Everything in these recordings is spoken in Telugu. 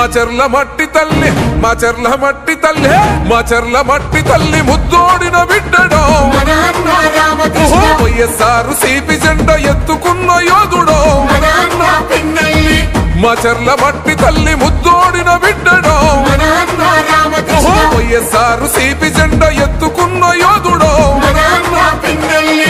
మా చెర్ల మట్టి తల్లి మా చెర్ల మట్టి తల్లి మా చెర్ల మట్టి తల్లి ముద్దోడిన బిడ్డడో మన అన్న రామకృష్ణ వైఎస్ఆర్ సిపి జెండ ఎత్తుకున్న యోధుడో మన అన్న పిన్నెల్లి మా చెర్ల మట్టి తల్లి ముద్దోడిన బిడ్డడో మన అన్న రామకృష్ణ వైఎస్ఆర్ సిపి జెండ ఎత్తుకున్న యోధుడో మన అన్న పిన్నెల్లి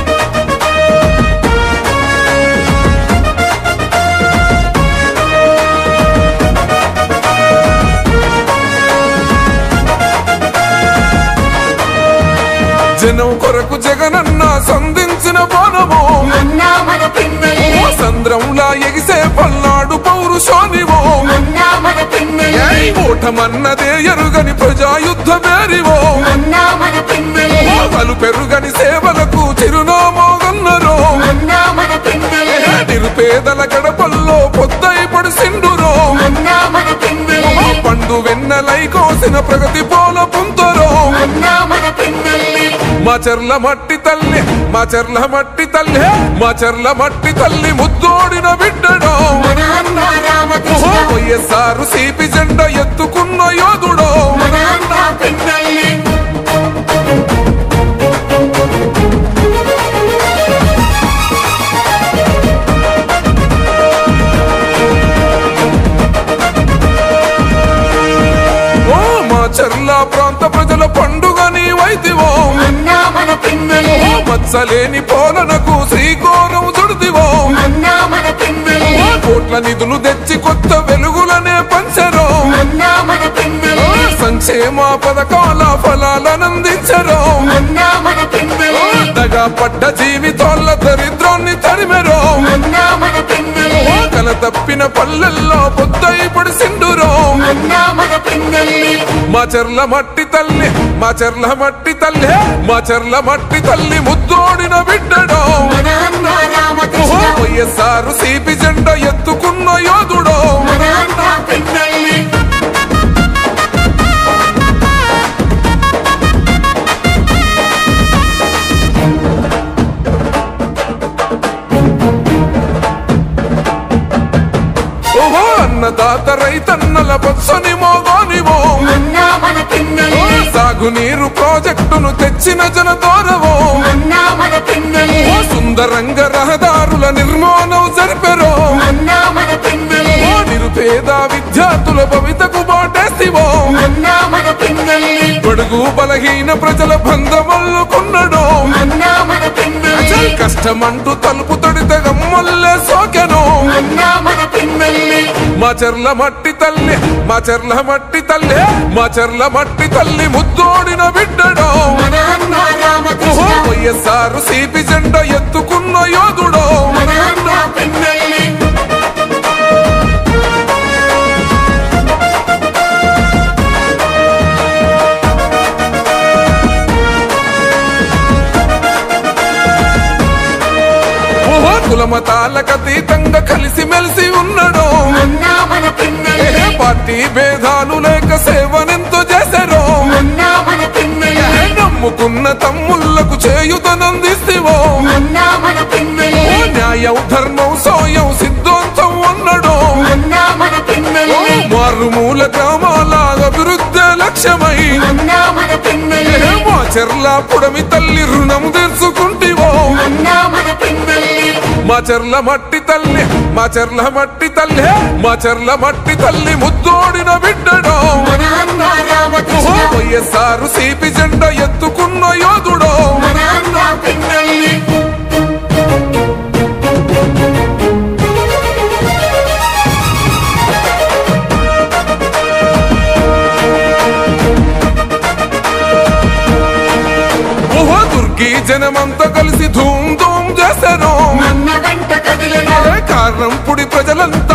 జనం కొరకు జగనన్న సంధించిన బాణము అన్న మన పిన్నెల్లి సంద్రంలా ఎగిసే పల్నాడు పౌరుషోనివో అన్న మన పిన్నెల్లి ఓటమన్నదే ఎరుగని ప్రజాయుద్ధ మేరివో అన్న మన పిన్నెల్లి పలు పెరుగని సేవలకు చిరునామోగన్నరో అన్న మన పిన్నెల్లి నిరుపేదల గడపల్లో పొద్దై పడిసిండురో అన్న మన పిన్నెల్లి పండు వెన్నెలై కోసిన ప్రగతి పోల పుంతరో అన్న మన పిన్నెల్లి మా చెర్ల మట్టి తల్లి మా చెర్ల మట్టి తల్లి మా చెర్ల మట్టి తల్లి ముద్దోడిన బిడ్డడో మన అన్న రామకృష్ణ వైఎస్ఆర్ సిపి జెండ ఎత్తుకున్న యోధుడో మన అన్న పిన్నెల్లి ఓ మా చెర్ల ప్రాంత ప్రజల పండుగ నీవైతివో అన్న మన పిన్నెల్లి మచ్చలేని పోలనకు శ్రీకోరం చుడిదివో అన్న మన పిన్నెల్లి కోట్ల నిధులు తెచ్చి కొత్త వెలుగులనే పంచరో అన్న మన పిన్నెల్లి సంక్షేమ పథకాల ఫలాలనందించరో అన్న మన పిన్నెల్లి దగా పడ్డ జీవితాల దరిద్రాన్ని తరిమెరో అన్న మన పిన్నెల్లి కల తప్పిన పల్లెల్లో పొద్దై పడిసిండురో అన్న మన పిన్నెల్లి మా చెర్ల మట్టి తల్లి మా చెర్ల మట్టి తల్లి మా చెర్ల మట్టి తల్లి ముద్దోడిన బిడ్డడో మన అన్న రామకృష్ణ వైఎస్ఆర్ సిపి జెండ ఎత్తుకున్న యోధుడో మన అన్న పిన్నెల్లి ఓహో అన్నదాత రైతన్నల బొత్సని మోగోనివో అన్న మన పిన్నెల్లి సాగునీరు ప్రాజెక్టును తెచ్చిన జనదోరవో అన్న మన పిన్నెల్లి ఓ సుందరంగ రహదారుల నిర్మాణం జరిపెరో అన్న మన పిన్నెల్లి ఓ నిరుపేద విద్యార్థుల భవితకు బాటేసివో అన్న మన పిన్నెల్లి బడుగు బలహీన ప్రజల బంధమల్లుకున్నడో అన్న మన పిన్నెల్లి కష్టమంటూ తలుపు తొడితే గమ్మల్లే సోకెను అన్న మన పిన్నెల్లి మా చెర్ల మట్టి తల్లి మా చెర్ల మట్టి తల్లి మా చెర్ల మట్టి తల్లి ముద్దోడిన బిడ్డడో మన అన్న రామకృష్ణ వైఎస్ఆర్ సిపి జెండ ఎత్తుకున్న యోధుడో మన అన్న పిన్నెల్లి ఓహో కులమతాలకు అతీతంగా కలిసి మెలిసి ఉన్నాడో అన్న మన ఏ పిన్నెల్లి పార్టీ భేదాలు లేక సేవనెంతో చేశారో అన్న మన పిన్నెల్లి నమ్ముకున్న తమ్ముళ్లకు చేయుతనందిస్తేవో అన్న మన పిన్నెల్లి న్యాయం ధర్మం సోయం సిద్ధాంతం అన్నడో అన్న మన పిన్నెల్లి మారుమూల గ్రామాల అభివృద్ధి లక్ష్యమై అన్న మన పిన్నెల్లి మా చెర్ల పుడమి తల్లి రుణం తెచ్చుకుంటివో అన్న మన పిన్నెల్లి మా చెర్ల మట్టి తల్లి మా చెర్ల మట్టి తల్లి మా చెర్ల మట్టి తల్లి ముద్దోడిన బిడ్డడో మన అన్న రామకృష్ణ వైఎస్ఆర్ సిపి జెండ ఎత్తుకున్న యోధుడో మన అన్న పిన్నెల్లి ఓహో దుర్గి జనమంతా కలిసి ధూమ్ ధూమ్ చేశారు అన్న వెంట కదిలిన కారణం పుడి ప్రజలంతా